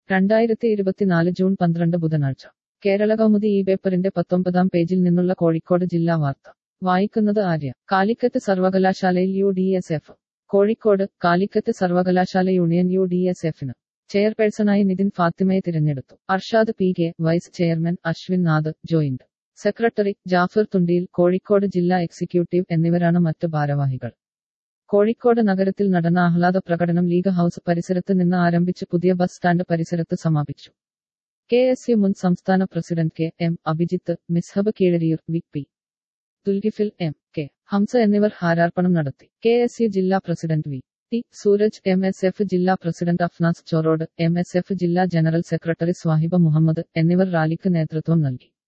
രണ്ടായിരത്തി ഇരുപത്തിനാല് ജൂൺ പന്ത്രണ്ട് ബുധനാഴ്ച കേരള കൗമുദി ഈ പേപ്പറിന്റെ പത്തൊമ്പതാം പേജിൽ നിന്നുള്ള കോഴിക്കോട് ജില്ലാ വാർത്ത വായിക്കുന്നത് ആര്യ കാലിക്കറ്റ് സർവകലാശാലയിൽ U D S F Kozhikode Calicut സർവകലാശാല യൂണിയൻ യു ഡി എസ് എഫിന് ചെയർപേഴ്സണായി നിതിൻ ഫാത്തിമയെ തിരഞ്ഞെടുത്തു Arshad P K vice chairman Ashwin Nath joint secretary Jafar Thundiyil Kozhikode ജില്ലാ എക്സിക്യൂട്ടീവ് എന്നിവരാണ് മറ്റ് ഭാരവാഹികൾ കോഴിക്കോട് നഗരത്തിൽ നടന്ന ആഹ്ലാദ പ്രകടനം ലീഗ് ഹൌസ് പരിസരത്ത് നിന്ന് ആരംഭിച്ച് പുതിയ ബസ് സ്റ്റാൻഡ് പരിസരത്ത് സമാപിച്ചു കെ എസ് യു മുൻ സംസ്ഥാന president K M Abhijith Mishab Keezhariyur V P Dulkifil M K Hamza എന്നിവർ ഹാരാർപ്പണം നടത്തി കെ എസ് യു ജില്ലാ president V T Sooraj M S F ജില്ലാ president Afnas Chorode M S F ജില്ലാ ജനറൽ സെക്രട്ടറി സ്വാഹിബ മുഹമ്മദ് എന്നിവർ റാലിക്ക് നേതൃത്വം നൽകി